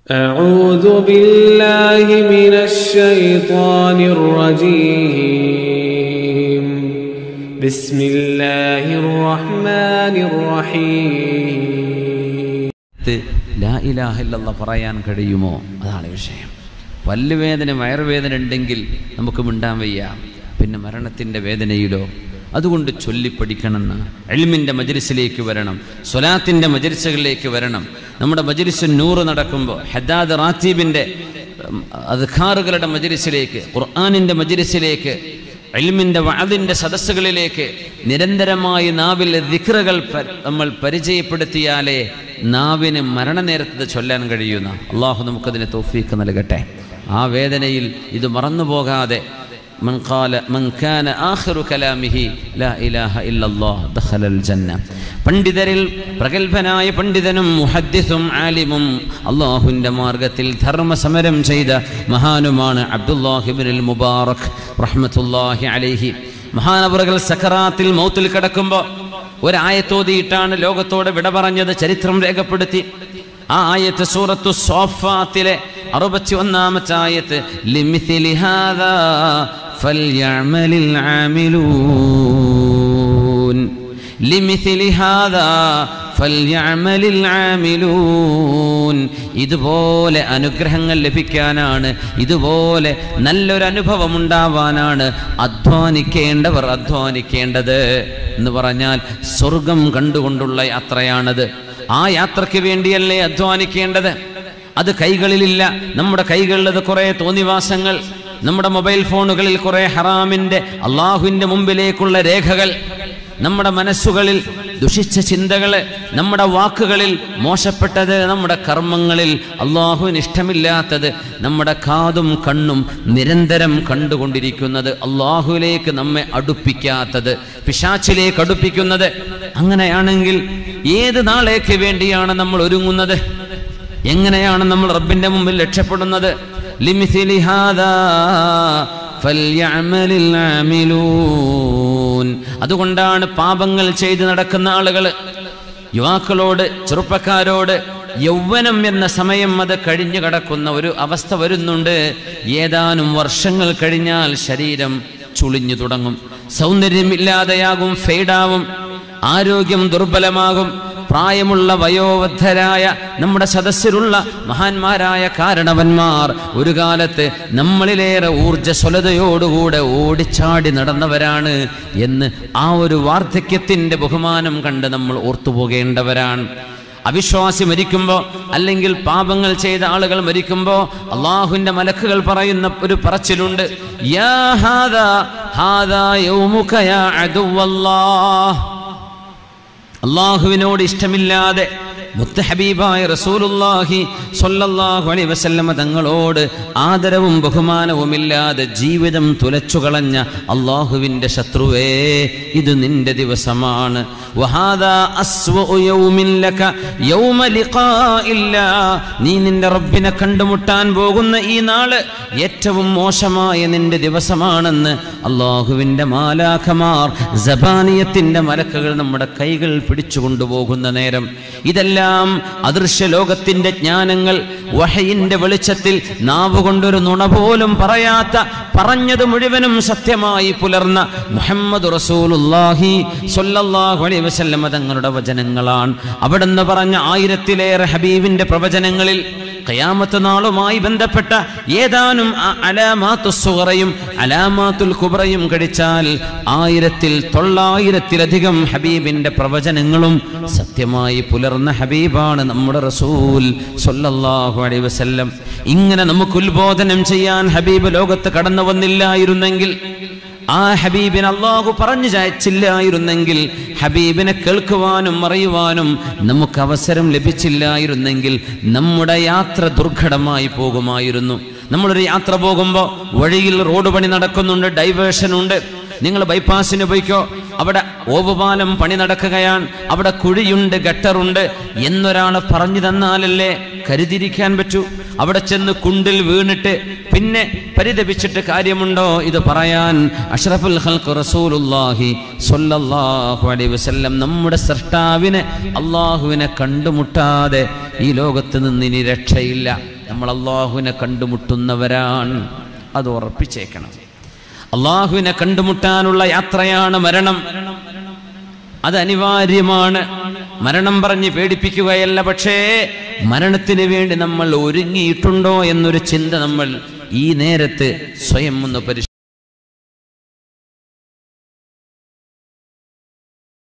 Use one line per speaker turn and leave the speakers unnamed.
أعوذ بالله من الشيطان الرجيم بسم الله الرحمن الرحيم
ലാ ഇലാഹ ഇല്ലല്ലാ പറയാൻ കഴിയുമോ അതാണ് വിഷയം പല്ലുവേദന വയറുവേദന ഉണ്ടെങ്കിൽ നമുക്ക് മിണ്ടാൻ വയ്യ പിന്നെ മരണത്തിൻ്റെ വേദനയിലോ അതുകൊണ്ട് ചൊല്ലിപ്പഠിക്കണമെന്ന് എൽമിൻ്റെ മജലിസിലേക്ക് വരണം സ്വലാത്തിൻ്റെ മജലിസുകളിലേക്ക് വരണം നമ്മുടെ മജലിസ് നൂറ് നടക്കുമ്പോൾ ഹദാദ് റാത്തീബിൻ്റെ അദ്ഖാറുകളുടെ മജലിസിലേക്ക് ഖുർആാനിൻ്റെ മജലിസിലേക്ക് എൽമിൻ്റെ വാതിൻ്റെ സദസ്സുകളിലേക്ക് നിരന്തരമായി നാവിൽ ദിക്റുകൾ പ- നമ്മൾ പരിചയപ്പെടുത്തിയാലേ നാവിന് മരണനേരത്ത് ചൊല്ലാൻ കഴിയുന്ന അള്ളാഹു നമുക്കതിന് തോഫീക്ക് നൽകട്ടെ ആ വേദനയിൽ ഇത് മറന്നുപോകാതെ من قال من كان آخر كلامه لا إله إلا الله دخل الجنة പണ്ഡിതരിൽ പ്രഗത്ഭനായ പണ്ഡിതനും മുഹദ്ദിസും ആലിമും അള്ളാഹുവിൻ്റെ മാർഗത്തിൽ ധർമ്മസമരം ചെയ്ത മഹാനുമാണ് അബ്ദുല്ലാഹിബിനുൽ മുബാറക് റഹ്മത്തുല്ലാഹി അലൈഹി മഹാനവറുകൾ സക്കറാത്തിൽ മൗത്തിൽ കിടക്കുമ്പോൾ ഒരായത്തോതിയിട്ടാണ് ലോകത്തോട് വിട പറഞ്ഞത് ചരിത്രം രേഖപ്പെടുത്തി ആ ആയത്ത് സൂറത്തു സോഫാത്തിലെ അറുപത്തി ഒന്നാമത്തെ ആയത്ത് ലിമിഥിലി ഹാദാ ഫൽയഅമലിൽ ആമിലൂൻ ലിമിഥിലി ഹാദാ ഫൽയഅമലിൽ ആമിലൂൻ ഇതുപോലെ അനുഗ്രഹങ്ങൾ ലഭിക്കാനാണ് ഇതുപോലെ നല്ലൊരു അനുഭവം ഉണ്ടാവാനാണ് അധ്വാനിക്കേണ്ടവർ അധ്വാനിക്കേണ്ടത് എന്ന് പറഞ്ഞാൽ സ്വർഗം കണ്ടുകൊണ്ടുള്ള യാത്രയാണത് ആ യാത്രയ്ക്ക് വേണ്ടിയല്ലേ അധ്വാനിക്കേണ്ടത് അത് കൈകളിലില്ല നമ്മുടെ കൈകളിലത് കുറേ തോന്നിവാസങ്ങൾ നമ്മുടെ മൊബൈൽ ഫോണുകളിൽ കുറേ ഹറാമിൻ്റെ അള്ളാഹുവിൻ്റെ മുമ്പിലേക്കുള്ള രേഖകൾ നമ്മുടെ മനസ്സുകളിൽ ദുഷിച്ച ചിന്തകള് നമ്മുടെ വാക്കുകളിൽ മോശപ്പെട്ടത് നമ്മുടെ കർമ്മങ്ങളിൽ അള്ളാഹുവിന് ഇഷ്ടമില്ലാത്തത് നമ്മുടെ കാതും കണ്ണും നിരന്തരം കണ്ടുകൊണ്ടിരിക്കുന്നത് അള്ളാഹുവിലേക്ക് നമ്മെ അടുപ്പിക്കാത്തത് പിശാച്ചിലേക്ക് അടുപ്പിക്കുന്നത് അങ്ങനെയാണെങ്കിൽ ഏത് നാളേക്ക് വേണ്ടിയാണ് നമ്മൾ ഒരുങ്ങുന്നത് എങ്ങനെയാണ് നമ്മൾ റബ്ബിന്റെ മുമ്പിൽ രക്ഷപ്പെടുന്നത് ലിമിഥിലി ഹാദാ ഫൽയഅമലിൽ ആമിലൂൻ. അതുകൊണ്ടാണ് പാപങ്ങൾ ചെയ്ത് നടക്കുന്ന ആളുകൾ യുവാക്കളോട് ചെറുപ്പക്കാരോട് യൗവനം എന്ന സമയം അത് കഴിഞ്ഞു കിടക്കുന്ന ഒരു അവസ്ഥ വരുന്നുണ്ട് ഏതാനും വർഷങ്ങൾ കഴിഞ്ഞാൽ ശരീരം ചുളിഞ്ഞു തുടങ്ങും സൗന്ദര്യമില്ലാതെയാകും ഫെയ്ഡാവും ആരോഗ്യം ദുർബലമാകും പ്രായമുള്ള വയോവദ്ധരായ നമ്മുടെ സദസ്സിലുള്ള മഹാന്മാരായ കാരണവന്മാർ ഒരു കാലത്ത് നമ്മളിലേറെ ഊർജ്ജസ്വലതയോടുകൂടെ ഓടിച്ചാടി നടന്നവരാണ് എന്ന് ആ ഒരു വാർദ്ധക്യത്തിൻ്റെ ബഹുമാനം കണ്ട് നമ്മൾ ഓർത്തുപോകേണ്ടവരാണ് അവിശ്വാസി മരിക്കുമ്പോൾ അല്ലെങ്കിൽ പാപങ്ങൾ ചെയ്ത ആളുകൾ മരിക്കുമ്പോൾ അള്ളാഹുവിൻ്റെ മലക്കുകൾ പറയുന്ന ഒരു പറച്ചിലുണ്ട് യാ ഹാദാ ഹാദാ യൗമുക യാ അദുവല്ലാഹ് അള്ളാഹുവിനോട് ഇഷ്ടമില്ലാതെ മുത്തഹബീബായ റസൂലുല്ലാഹി സ്വല്ലല്ലാഹു അലൈഹി വസല്ലമ തങ്ങളോട് ആദരവും ബഹുമാനവുമില്ലാതെ ജീവിതം തുലച്ചു കളഞ്ഞ അള്ളാഹുവിൻ്റെ ശത്രുവേ ഇത് നിന്റെ ദിവസമാണ് വഹാദാ അസ്വഉ യൗമിൻ ലക യൗമ ലിഖാഇല്ല നീ നിന്റെ റബ്ബിനെ കണ്ടുമുട്ടാൻ പോകുന്ന ഈ നാള് ഏറ്റവും മോശമായ നിന്റെ ദിവസമാണെന്ന് അള്ളാഹുവിൻ്റെ മാലാഖമാർ ജബാനിയത്തിൻ്റെ മലക്കുകൾ നമ്മുടെ കൈകൾ പിടിച്ചു കൊണ്ടുപോകുന്ന നേരം ഇതെല്ലാം അദൃശ്യ ലോകത്തിൻ്റെ ജ്ഞാനങ്ങൾ വഹയിൻ്റെ വെളിച്ചത്തിൽ നാവ് കൊണ്ടൊരു നുണ പോലും പറയാത്ത പറഞ്ഞത് മുഴുവനും സത്യമായി പുലർന്ന മുഹമ്മദ് റസൂലുല്ലാഹി സ്വല്ലല്ലാഹു അലൈഹി വസല്ലമ തങ്ങളുടെ വചനങ്ങളാണ് അവിടുന്ന് പറഞ്ഞ ആയിരത്തിലേറെ ഹബീബിന്റെ പ്രവചനങ്ങളിൽ ഖയാമത്ത് നാളുമായി ബന്ധപ്പെട്ട ഏതാനും അ- അലാമാത്തു സുഹറയും അലാമാത്തുൽ കുബ്രയും കടിച്ചാൽ ആയിരത്തിൽ തൊള്ളായിരത്തിലധികം ഹബീബിന്റെ പ്രവചനങ്ങളും സത്യമായി പുലർന്ന ഹബീബാണ് നമ്മുടെ റസൂൽ സല്ലല്ലാഹു അലൈഹി വസല്ലം ഇങ്ങനെ നമുക്ക് ഉത്ബോധനം ചെയ്യാൻ ഹബീബ് ലോകത്ത് കടന്നു വന്നില്ലായിരുന്നെങ്കിൽ ആ ഹബീബിനെ അള്ളാഹു പറഞ്ഞു ചായച്ചില്ലായിരുന്നെങ്കിൽ ഹബീബിനെ കേൾക്കുവാനും അറിയുവാനും നമുക്ക് അവസരം ലഭിച്ചില്ലായിരുന്നെങ്കിൽ നമ്മുടെ യാത്ര ദുർഘടമായി പോകുമായിരുന്നു നമ്മളൊരു യാത്ര പോകുമ്പോൾ വഴിയിൽ റോഡ് പണി നടക്കുന്നുണ്ട് ഡൈവേഷൻ ഉണ്ട് നിങ്ങൾ ബൈപ്പാസിന് പോയിക്കോ അവിടെ ഓവുപാലം പണി നടക്കുകയാണ് അവിടെ കുഴിയുണ്ട് ഗട്ടറുണ്ട് എന്നൊരാൾ പറഞ്ഞു തന്നാലല്ലേ കരുതിരിക്കാൻ പറ്റൂ അവിടെ ചെന്ന് കുണ്ടിൽ വീണിട്ട് പിന്നെ പരിതപിച്ചിട്ട് കാര്യമുണ്ടോ ഇത് പറയാൻ അഷ്റഫുൽ ഖൽഖ് റസൂലുള്ളാഹി സ്വല്ലല്ലാഹു അലൈഹി വസല്ലം നമ്മുടെ സൃഷ്ടാവിനെ അള്ളാഹുവിനെ കണ്ടുമുട്ടാതെ ഈ ലോകത്ത് നിന്ന് ഇനി രക്ഷയില്ല നമ്മൾ അള്ളാഹുവിനെ കണ്ടുമുട്ടുന്നവരാണ് അത് ഉറപ്പിച്ചേക്കണം അള്ളാഹുവിനെ കണ്ടുമുട്ടാനുള്ള യാത്രയാണ് മരണം അത് അനിവാര്യമാണ് മരണം പറഞ്ഞ് പേടിപ്പിക്കുകയല്ല പക്ഷേ മരണത്തിന് വേണ്ടി നമ്മൾ ഒരുങ്ങിയിട്ടുണ്ടോ എന്നൊരു ചിന്ത നമ്മൾ ഈ നേരത്ത് സ്വയം ഒന്ന് പരിശോധിക്കും